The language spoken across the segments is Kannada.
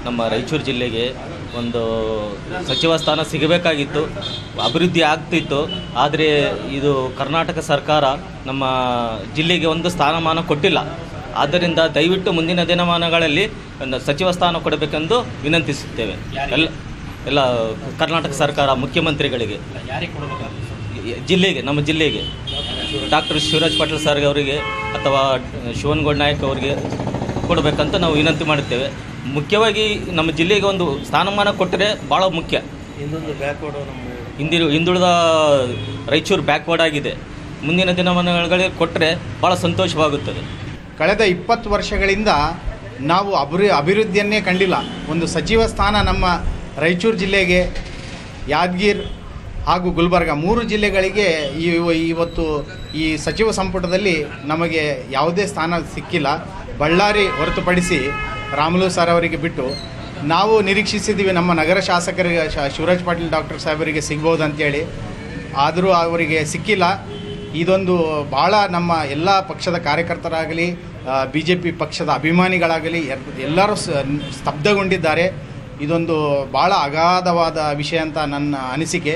ನಮ್ಮ ರಾಯಚೂರು ಜಿಲ್ಲೆಗೆ ಒಂದು ಸಚಿವ ಸ್ಥಾನ ಸಿಗಬೇಕಾಗಿತ್ತು ಅಭಿವೃದ್ಧಿ ಆಗ್ತಿತ್ತು ಆದರೆ ಇದು ಕರ್ನಾಟಕ ಸರ್ಕಾರ ನಮ್ಮ ಜಿಲ್ಲೆಗೆ ಒಂದು ಸ್ಥಾನಮಾನ ಕೊಟ್ಟಿಲ್ಲ ಆದ್ದರಿಂದ ದಯವಿಟ್ಟು ಮುಂದಿನ ದಿನಮಾನಗಳಲ್ಲಿ ಒಂದು ಸಚಿವ ಸ್ಥಾನ ಕೊಡಬೇಕೆಂದು ವಿನಂತಿಸುತ್ತೇವೆ ಎಲ್ಲ ಎಲ್ಲ ಕರ್ನಾಟಕ ಸರ್ಕಾರ ಮುಖ್ಯಮಂತ್ರಿಗಳಿಗೆ ಯಾರಿಗೆ ಕೊಡಬೇಕಾಗ್ತದೆ ಈ- ಜಿಲ್ಲೆಗೆ ನಮ್ಮ ಜಿಲ್ಲೆಗೆ ಡಾಕ್ಟರ್ ಶಿವರಾಜ್ ಪಾಟೀಲ್ ಸರ್ ಅವರಿಗೆ ಅಥವಾ ಶಿವನಗೌಡ ನಾಯಕ್ ಅವರಿಗೆ ಕೊಡಬೇಕಂತ ನಾವು ವಿನಂತಿ ಮಾಡುತ್ತೇವೆ ಮುಖ್ಯವಾಗಿ ನಮ್ಮ ಜಿಲ್ಲೆಗೆ ಒಂದು ಸ್ಥಾನಮಾನ ಕೊಟ್ಟರೆ ಭಾಳ ಮುಖ್ಯ ಇನ್ನೊಂದು ಬ್ಯಾಕ್ವರ್ಡ್ ನಮ್ಮ ಹಿಂದಿರು ಹಿಂದುಳಿದ ರಾಯಚೂರು ಬ್ಯಾಕ್ವರ್ಡ್ ಆಗಿದೆ ಮುಂದಿನ ದಿನಮಾನಗಳಲ್ಲಿ ಕೊಟ್ಟರೆ ಭಾಳ ಸಂತೋಷವಾಗುತ್ತದೆ ಕಳೆದ ಇಪ್ಪತ್ತು ವರ್ಷಗಳಿಂದ ನಾವು ಅಭಿವೃ ಅಭಿವೃದ್ಧಿಯನ್ನೇ ಕಂಡಿಲ್ಲ ಒಂದು ಸಚಿವ ಸ್ಥಾನ ನಮ್ಮ ರಾಯಚೂರು ಜಿಲ್ಲೆಗೆ ಯಾದಗಿರ್ ಹಾಗೂ ಗುಲ್ಬರ್ಗ ಮೂರು ಜಿಲ್ಲೆಗಳಿಗೆ ಈ ಇವತ್ತು ಈ ಸಚಿವ ಸಂಪುಟದಲ್ಲಿ ನಮಗೆ ಯಾವುದೇ ಸ್ಥಾನ ಸಿಕ್ಕಿಲ್ಲ ಬಳ್ಳಾರಿ ಹೊರತುಪಡಿಸಿ ರಾಮುಲು ಸರ್ ಅವರಿಗೆ ಬಿಟ್ಟು ನಾವು ನಿರೀಕ್ಷಿಸಿದ್ದೀವಿ ನಮ್ಮ ನಗರ ಶಾಸಕರಿಗೆ ಶ- ಶಿವರಾಜ್ ಪಾಟೀಲ್ ಡಾಕ್ಟರ್ ಸಾಹೇಬರಿಗೆ ಸಿಗ್ಬೋದು ಅಂತೇಳಿ ಆದರೂ ಅವರಿಗೆ ಸಿಕ್ಕಿಲ್ಲ ಇದೊಂದು ಭಾಳ ನಮ್ಮ ಎಲ್ಲ ಪಕ್ಷದ ಕಾರ್ಯಕರ್ತರಾಗಲಿ ಬಿ ಜೆ ಪಿ ಪಕ್ಷದ ಅಭಿಮಾನಿಗಳಾಗಲಿ ಎಲ್- ಎಲ್ಲರೂ ಸ- ಸ್ತಬ್ಧಗೊಂಡಿದ್ದಾರೆ ಇದೊಂದು ಭಾಳ ಅಗಾಧವಾದ ವಿಷಯ ಅಂತ ನನ್ನ ಅನಿಸಿಕೆ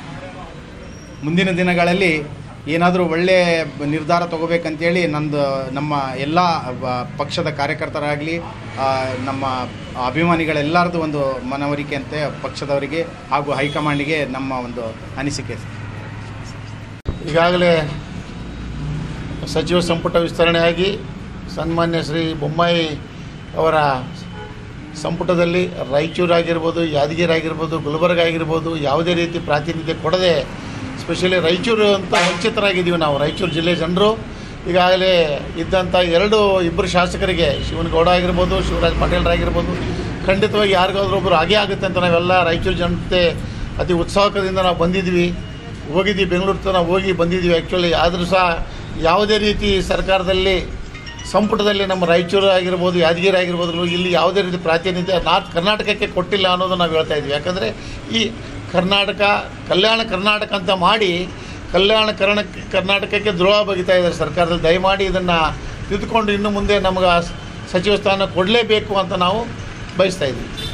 ಮುಂದಿನ ದಿನಗಳಲ್ಲಿ ಏನಾದರೂ ಒಳ್ಳೆಯ ನಿರ್ಧಾರ ತಗೋಬೇಕಂತೇಳಿ ನಂದು ನಮ್ಮ ಎಲ್ಲ ಬ- ಪಕ್ಷದ ಕಾರ್ಯಕರ್ತರಾಗಲಿ ನಮ್ಮ ಅಭಿಮಾನಿಗಳೆಲ್ಲರದು ಒಂದು ಮನವರಿಕೆ ಅಂತ ಪಕ್ಷದವರಿಗೆ ಹಾಗೂ ಹೈಕಮಾಂಡಿಗೆ ನಮ್ಮ ಒಂದು ಅನಿಸಿಕೆ ಈಗಾಗಲೇ ಸಚಿವ ಸಂಪುಟ ವಿಸ್ತರಣೆಯಾಗಿ ಸನ್ಮಾನ್ಯ ಶ್ರೀ ಬೊಮ್ಮಾಯಿ ಅವರ ಸಂಪುಟದಲ್ಲಿ ರಾಯಚೂರು ಆಗಿರ್ಬೋದು ಯಾದಗಿರಿ ಆಗಿರ್ಬೋದು ಗುಲ್ಬರ್ಗ ಆಗಿರ್ಬೋದು ಯಾವುದೇ ರೀತಿ ಪ್ರಾತಿನಿಧ್ಯ ಕೊಡದೆ ಸ್ಪೆಷಲಿ ರಾಯಚೂರು ಅಂತ ವಂಚಿತರಾಗಿದ್ದೀವಿ ನಾವು ರಾಯಚೂರು ಜಿಲ್ಲೆ ಜನರು ಈಗಾಗಲೇ ಇದ್ದಂಥ ಎರಡು ಇಬ್ಬರು ಶಾಸಕರಿಗೆ ಶಿವನಗೌಡ ಆಗಿರ್ಬೋದು ಶಿವರಾಜ್ ಪಾಟೀಲ್ರಾಗಿರ್ಬೋದು ಖಂಡಿತವಾಗಿ ಯಾರಿಗಾದ್ರೂ ಒಬ್ಬರು ಆಗೇ ಆಗುತ್ತೆ ಅಂತ ನಾವೆಲ್ಲ ರಾಯಚೂರು ಜನತೆ ಅತಿ ಉತ್ಸಾಹಕದಿಂದ ನಾವು ಬಂದಿದ್ವಿ ಹೋಗಿದ್ವಿ ಬೆಂಗಳೂರು ತನಕ ಹೋಗಿ ಬಂದಿದ್ವಿ ಆ್ಯಕ್ಚುಲಿ ಆದರೂ ಸಹ ಯಾವುದೇ ರೀತಿ ಸರ್ಕಾರದಲ್ಲಿ ಸಂಪುಟದಲ್ಲಿ ನಮ್ಮ ರಾಯಚೂರು ಆಗಿರ್ಬೋದು ಯಾದಗಿರಿ ಆಗಿರ್ಬೋದು ಇಲ್ಲಿ ಯಾವುದೇ ರೀತಿ ಪ್ರಾತಿನಿಧ್ಯ ನಾರ್ತ್ ಕರ್ನಾಟಕಕ್ಕೆ ಕೊಟ್ಟಿಲ್ಲ ಅನ್ನೋದು ನಾವು ಹೇಳ್ತಾ ಇದ್ವಿ ಯಾಕಂದರೆ ಈ ಕರ್ನಾಟಕ ಕಲ್ಯಾಣ ಕರ್ನಾಟಕ ಅಂತ ಮಾಡಿ ಕಲ್ಯಾಣ ಕರ್ಣ ಕರ್ನಾಟಕಕ್ಕೆ ದ್ರೋಹ ಬಗಿತಾ ಇದ್ದಾರೆ ಸರ್ಕಾರದಲ್ಲಿ ದಯಮಾಡಿ ಇದನ್ನು ತಿದ್ದುಕೊಂಡು ಇನ್ನು ಮುಂದೆ ನಮಗೆ ಸಚಿವ ಸ್ಥಾನ ಕೊಡಲೇಬೇಕು ಅಂತ ನಾವು ಬಯಸ್ತಾ ಇದ್ವಿ